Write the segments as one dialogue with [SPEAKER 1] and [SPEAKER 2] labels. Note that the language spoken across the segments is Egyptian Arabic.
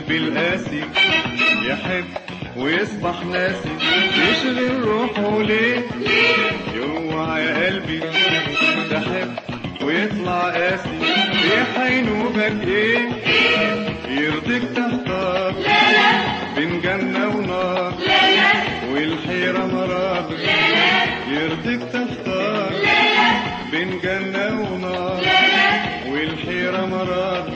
[SPEAKER 1] قلبي القاسي يحب ويصبح ناسي يشغل روحه ليه يوعى يا قلبي تحب ويطلع قاسي في حينوبك ايه يرضيك تحتار بين جنة ونار والحيرة مرار يرضيك تحتار بين جنة ونار والحيرة مرار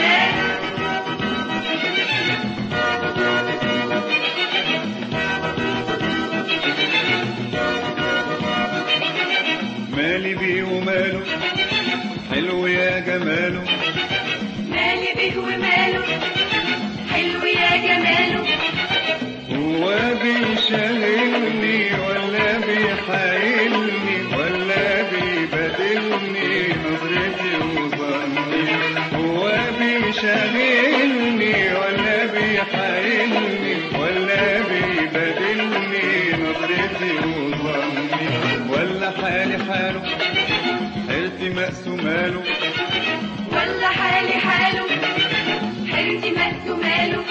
[SPEAKER 1] مالي بيه وماله حلو يا جماله
[SPEAKER 2] مالي بيه وماله حلو يا جماله
[SPEAKER 1] هو بيشغلني ولا بيحايلني ولا بيبادلني نظرتي وظني هو بيشغلني ولا بيحايلني ولا بيبادلني نظرتي وظني ولا حالي حاله حيرتي مقسو ماله
[SPEAKER 2] ولا حالي حاله حيرتي مقسو ماله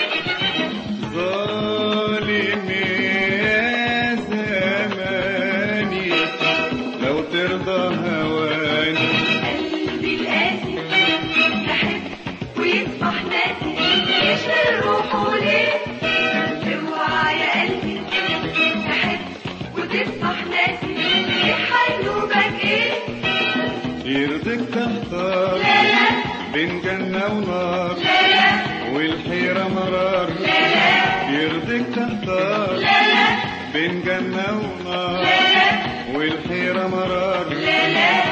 [SPEAKER 1] ظالم يا زماني لو ترضى هواني
[SPEAKER 2] قلبي القاسي يحب ويصبح ناسي يشغل روحه ليه اوعى يا قلبي تحب وتصبح ناسي يحلوبك ايه
[SPEAKER 1] يرضيك تختار
[SPEAKER 2] لا لا
[SPEAKER 1] بين جنة ونار
[SPEAKER 2] لا لا
[SPEAKER 1] والحيرة مرار يرضيك تختار
[SPEAKER 2] لا لا
[SPEAKER 1] بين جنة ونار والحيرة مرار
[SPEAKER 2] لا لا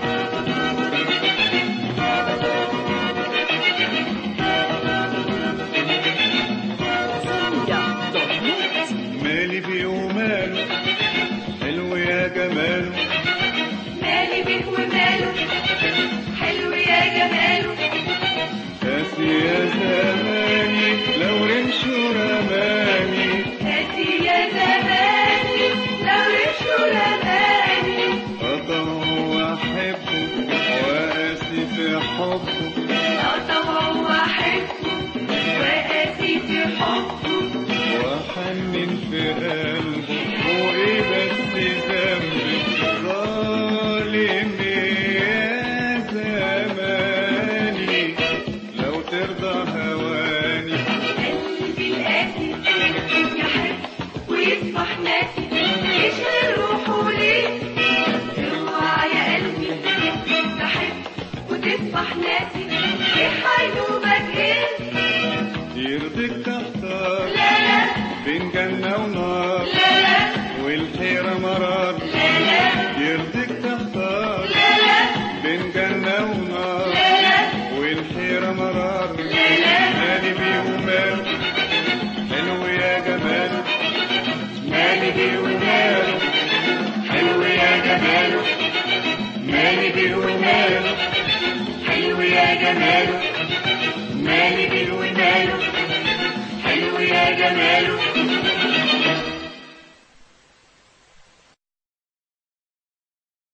[SPEAKER 1] مالي بيه وماله حلو يا جماله
[SPEAKER 2] مالي بيه وماله حلو يا جماله
[SPEAKER 1] قاسي يا زماني لو رمشوا رماني
[SPEAKER 2] هاتي يا زماني لو رشوا رماني
[SPEAKER 1] أطه وأحبه وأسي في حبه
[SPEAKER 2] أطوع وأحبه وأسي في حبه
[SPEAKER 1] وأحنن في قلبه وإيه بس ذنبي ظالم يا زماني لو ترضى هواني
[SPEAKER 2] قلبي القاسي يحب ويصبح ناسي يشغل روحه ليه اوعى يا قلبي تحب وتصبح ناسي يحيوبك ايه
[SPEAKER 1] يرضيك تختار
[SPEAKER 2] لا لا
[SPEAKER 1] بين جنة ونار
[SPEAKER 2] لا لا
[SPEAKER 1] والحيرة مرار
[SPEAKER 2] لا لا
[SPEAKER 1] يرضيك تختار
[SPEAKER 2] لا لا
[SPEAKER 1] بين جنة ونار
[SPEAKER 2] لا لا
[SPEAKER 1] والحيرة مرار
[SPEAKER 2] لا لا
[SPEAKER 1] مالي بيه وماله حلو يا جماله مالي بيه وماله حلو يا جماله مالي بيه وماله
[SPEAKER 2] حلو يا جماله